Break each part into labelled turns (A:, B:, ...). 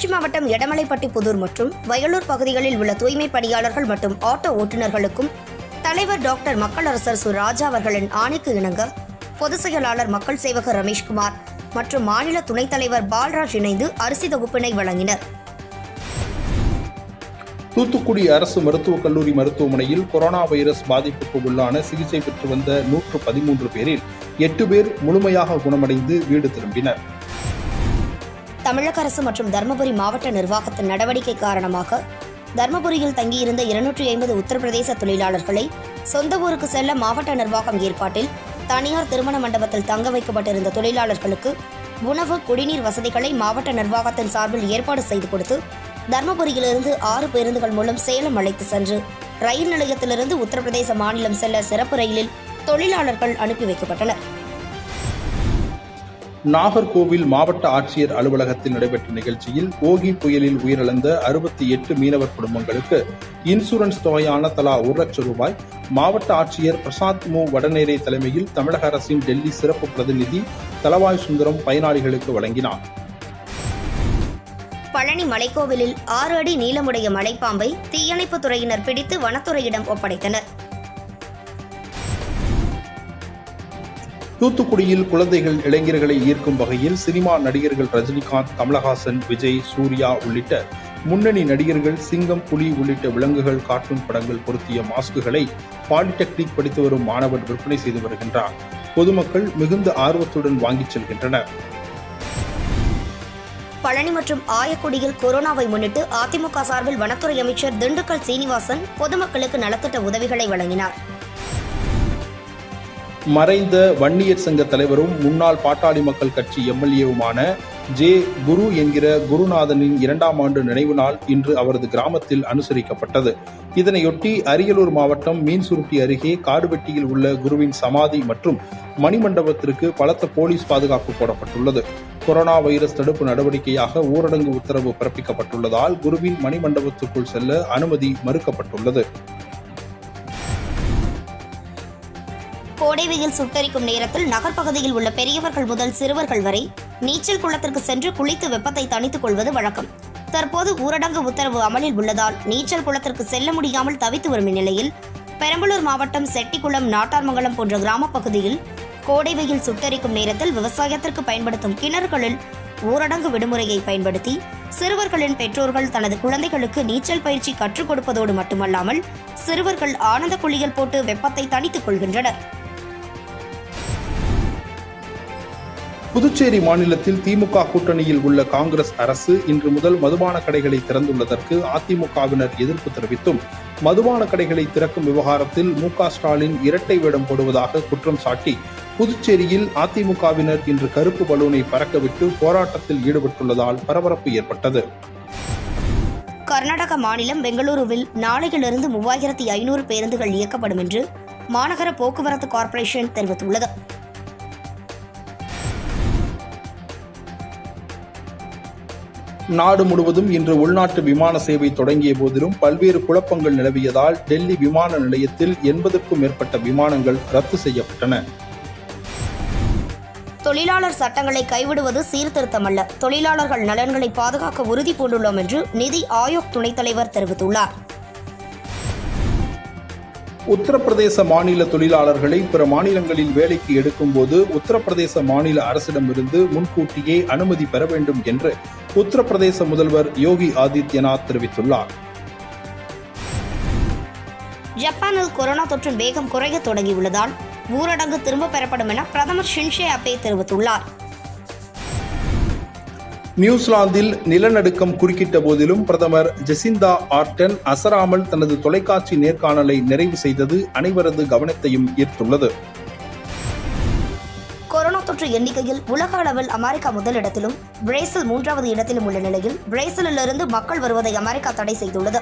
A: திருச்சி மாவட்டம் எடமலைப்பட்டி புதூர் மற்றும் வயலூர் பகுதிகளில் உள்ள தூய்மை பணியாளர்கள் மற்றும் ஆட்டோ ஓட்டுநர்களுக்கும் தலைவர் டாக்டர் மக்களரசர் சு ராஜா அவர்களின் ஆணைக்கு இணங்க பொதுச் செயலாளர் மக்கள் சேவகர் ரமேஷ்குமார் மற்றும் மாநில துணைத் தலைவர் பால்ராஜ் இணைந்து அரிசி தொகுப்பினை வழங்கினர்
B: தூத்துக்குடி அரசு மருத்துவக் கல்லூரி மருத்துவமனையில் கொரோனா வைரஸ் பாதிப்புக்கு உள்ளான சிகிச்சை பெற்று வந்த நூற்று பதிமூன்று பேரில் எட்டு பேர் முழுமையாக குணமடைந்து வீடு திரும்பினர்
A: தமிழக அரசு மற்றும் தருமபுரி மாவட்ட நிர்வாகத்தின் நடவடிக்கை காரணமாக தருமபுரியில் தங்கியிருந்த இருநூற்றி ஐம்பது உத்தரப்பிரதேச தொழிலாளர்களை சொந்த ஊருக்கு செல்ல மாவட்ட நிர்வாகம் ஏற்பாட்டில் தனியார் திருமண மண்டபத்தில் தங்க வைக்கப்பட்டிருந்த தொழிலாளர்களுக்கு உணவு குடிநீர் வசதிகளை மாவட்ட நிர்வாகத்தின் சார்பில் ஏற்பாடு செய்து கொடுத்து தர்மபுரியிலிருந்து ஆறு பேருந்துகள் மூலம் சேலம் அழைத்து சென்று ரயில் நிலையத்திலிருந்து உத்தரப்பிரதேச மாநிலம் செல்ல சிறப்பு ரயிலில் தொழிலாளர்கள் அனுப்பி வைக்கப்பட்டனர்
B: நாகர்கோவில் மாவட்ட ஆட்சியர் அலுவலகத்தில் நடைபெற்ற நிகழ்ச்சியில் ஓகி புயலில் உயிரிழந்த அறுபத்தி எட்டு மீனவர் குடும்பங்களுக்கு இன்சூரன்ஸ் தொகையான தலா ஒரு லட்சம் ரூபாய் மாவட்ட ஆட்சியர் பிரசாத் மு வடநேரே தலைமையில் தமிழக அரசின் டெல்லி சிறப்பு பிரதிநிதி தலவாய் சுந்தரம் பயனாளிகளுக்கு வழங்கினார்
A: பழனி மலைக்கோவிலில் ஆறு அடி நீளமுடைய மலைப்பாம்பை தீயணைப்புத் துறையினர் பிடித்து வனத்துறையிடம் ஒப்படைத்தனர்
B: தூத்துக்குடியில் குழந்தைகள் இளைஞர்களை ஈர்க்கும் வகையில் சினிமா நடிகர்கள் ரஜினிகாந்த் கமலஹாசன் விஜய் சூர்யா உள்ளிட்ட முன்னணி நடிகர்கள் சிங்கம் புலி உள்ளிட்ட விலங்குகள் கார்ட்டூன் படங்கள் பொருத்திய மாஸ்குகளை பாலிடெக்னிக் படித்து வரும் மாணவர் விற்பனை செய்து வருகின்றார் பொதுமக்கள் மிகுந்த ஆர்வத்துடன் வாங்கிச் செல்கின்றனர்
A: பழனி மற்றும் ஆயக்குடியில் கொரோனாவை முன்னிட்டு அதிமுக சார்பில் வனத்துறை அமைச்சர் திண்டுக்கல் சீனிவாசன் பொதுமக்களுக்கு நலத்திட்ட உதவிகளை வழங்கினார்
B: மறைந்த வன்னியர் சங்க தலைவரும் முன்னாள் பாட்டாளி மக்கள் கட்சி எம்எல்ஏவுமான ஜே குரு என்கிற குருநாதனின் இரண்டாம் ஆண்டு நினைவு நாள் இன்று அவரது கிராமத்தில் அனுசரிக்கப்பட்டது இதனையொட்டி அரியலூர் மாவட்டம் மீன்சுருட்டி அருகே காடுவெட்டியில் உள்ள குருவின் சமாதி மற்றும் மணிமண்டபத்திற்கு பலத்த போலீஸ் பாதுகாப்பு போடப்பட்டுள்ளது கொரோனா வைரஸ் தடுப்பு நடவடிக்கையாக ஊரடங்கு உத்தரவு பிறப்பிக்கப்பட்டுள்ளதால் குருவின் மணிமண்டபத்துக்குள் செல்ல அனுமதி மறுக்கப்பட்டுள்ளது
A: கோடை வெயில் சுட்டரிக்கும் நேரத்தில் நகர்ப்பகுதியில் உள்ள பெரியவர்கள் முதல் சிறுவர்கள் வரை நீச்சல் குளத்திற்கு சென்று குளித்து வெப்பத்தை தணித்துக் கொள்வது வழக்கம் தற்போது ஊரடங்கு உத்தரவு அமலில் உள்ளதால் நீச்சல் குளத்திற்கு செல்ல முடியாமல் தவித்து வரும் இந்நிலையில் பெரம்பலூர் மாவட்டம் செட்டிக்குளம் நாட்டார்மங்கலம் போன்ற கிராமப் பகுதியில் கோடை வெயில் சுட்டரிக்கும் நேரத்தில் விவசாயத்திற்கு பயன்படுத்தும் கிணறுகளில் ஊரடங்கு விடுமுறையை பயன்படுத்தி சிறுவர்களின் பெற்றோர்கள் தனது குழந்தைகளுக்கு நீச்சல் பயிற்சி கற்றுக் கொடுப்பதோடு மட்டுமல்லாமல் சிறுவர்கள் ஆனந்த குளியல் போட்டு வெப்பத்தை தணித்துக் கொள்கின்றனர்
B: புதுச்சேரி மாநிலத்தில் திமுக கூட்டணியில் உள்ள காங்கிரஸ் அரசு இன்று முதல் மதுபான கடைகளை திறந்துள்ளதற்கு அதிமுகவினர் எதிர்ப்பு தெரிவித்தும் மதுபான கடைகளை திறக்கும் விவகாரத்தில் மு க ஸ்டாலின் இரட்டை வேடம் போடுவதாக குற்றம் சாட்டி புதுச்சேரியில் அதிமுகவினர் இன்று கருப்பு பலூனை பறக்கவிட்டு போராட்டத்தில் ஈடுபட்டுள்ளதால் பரபரப்பு ஏற்பட்டது
A: கர்நாடக மாநிலம் பெங்களூருவில் நாளையிலிருந்து மூவாயிரத்தி ஐநூறு பேருந்துகள் இயக்கப்படும் என்று மாநகர போக்குவரத்து கார்ப்பரேஷன் தெரிவித்துள்ளது
B: நாடு முழுவதும் இன்று உள்நாட்டு விமான சேவை தொடங்கிய போதிலும் பல்வேறு குழப்பங்கள் நிலவியதால் டெல்லி விமான நிலையத்தில் எண்பதுக்கும் மேற்பட்ட விமானங்கள் ரத்து செய்யப்பட்டன
A: தொழிலாளர் சட்டங்களை கைவிடுவது சீர்திருத்தமல்ல தொழிலாளர்கள் நலன்களை பாதுகாக்க உறுதி பூண்டுள்ளோம் என்று நிதி ஆயோக் துணைத் தலைவர் தெரிவித்துள்ளார்
B: உத்தரப்பிரதேச மாநில தொழிலாளர்களை பிற மாநிலங்களில் வேலைக்கு எடுக்கும்போது உத்தரப்பிரதேச மாநில அரசிடமிருந்து முன்கூட்டியே அனுமதி பெற வேண்டும் என்று உத்தரப்பிரதேச முதல்வர் யோகி ஆதித்யநாத் தெரிவித்துள்ளார்
A: ஜப்பானில் கொரோனா தொற்றின் வேகம் குறைய தொடங்கியுள்ளதால் ஊரடங்கு திரும்பப் பெறப்படும் என பிரதமர் ஷின்ஷே அபே தெரிவித்துள்ளார்
B: நியூசிலாந்தில் நிலநடுக்கம் குறுக்கிட்ட போதிலும் பிரதமர் ஜெசிந்தா ஆர்டன் அசராமல் தனது தொலைக்காட்சி நேர்காணலை நிறைவு செய்தது அனைவரது கவனத்தையும் ஈர்த்துள்ளது
A: கொரோனா தொற்று எண்ணிக்கையில் உலக அளவில் அமெரிக்கா முதலிடத்திலும் பிரேசில் மூன்றாவது இடத்திலும் உள்ள நிலையில் பிரேசிலிலிருந்து மக்கள் வருவதை அமெரிக்கா தடை செய்துள்ளது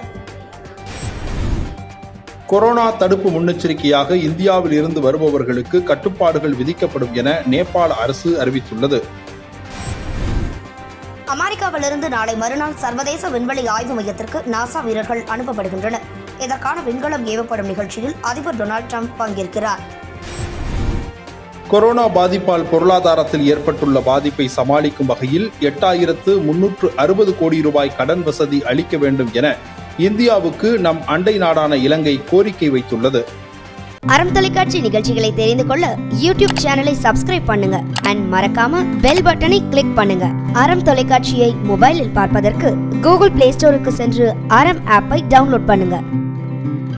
B: கொரோனா தடுப்பு முன்னெச்சரிக்கையாக இந்தியாவில் இருந்து வருபவர்களுக்கு கட்டுப்பாடுகள் விதிக்கப்படும் என நேபாள அரசு அறிவித்துள்ளது
A: அமெரிக்காவிலிருந்து நாளை மறுநாள் சர்வதேச விண்வெளி ஆய்வு மையத்திற்கு நாசா வீரர்கள் அனுப்பப்படுகின்றனர் இதற்கான விண்கலம் ஏவப்படும் நிகழ்ச்சியில் அதிபர் டொனால்ட் ட்ரம்ப் பங்கேற்கிறார்
B: கொரோனா பாதிப்பால் பொருளாதாரத்தில் ஏற்பட்டுள்ள பாதிப்பை சமாளிக்கும் வகையில் எட்டாயிரத்து முன்னூற்று அறுபது கோடி ரூபாய் கடன் வசதி அளிக்க வேண்டும் என இந்தியாவுக்கு நம் அண்டை நாடான இலங்கை கோரிக்கை வைத்துள்ளது
A: அறம் தொலைக்காட்சி நிகழ்ச்சிகளை தெரிந்து கொள்ள யூடியூப் சேனலை சப்ஸ்கிரைப் பண்ணுங்க அண்ட் மறக்காம பெல் பட்டனை கிளிக் பண்ணுங்க அறம் தொலைக்காட்சியை மொபைலில் பார்ப்பதற்கு கூகுள் பிளே ஸ்டோருக்கு சென்று அறம் ஆப்பை டவுன்லோட் பண்ணுங்க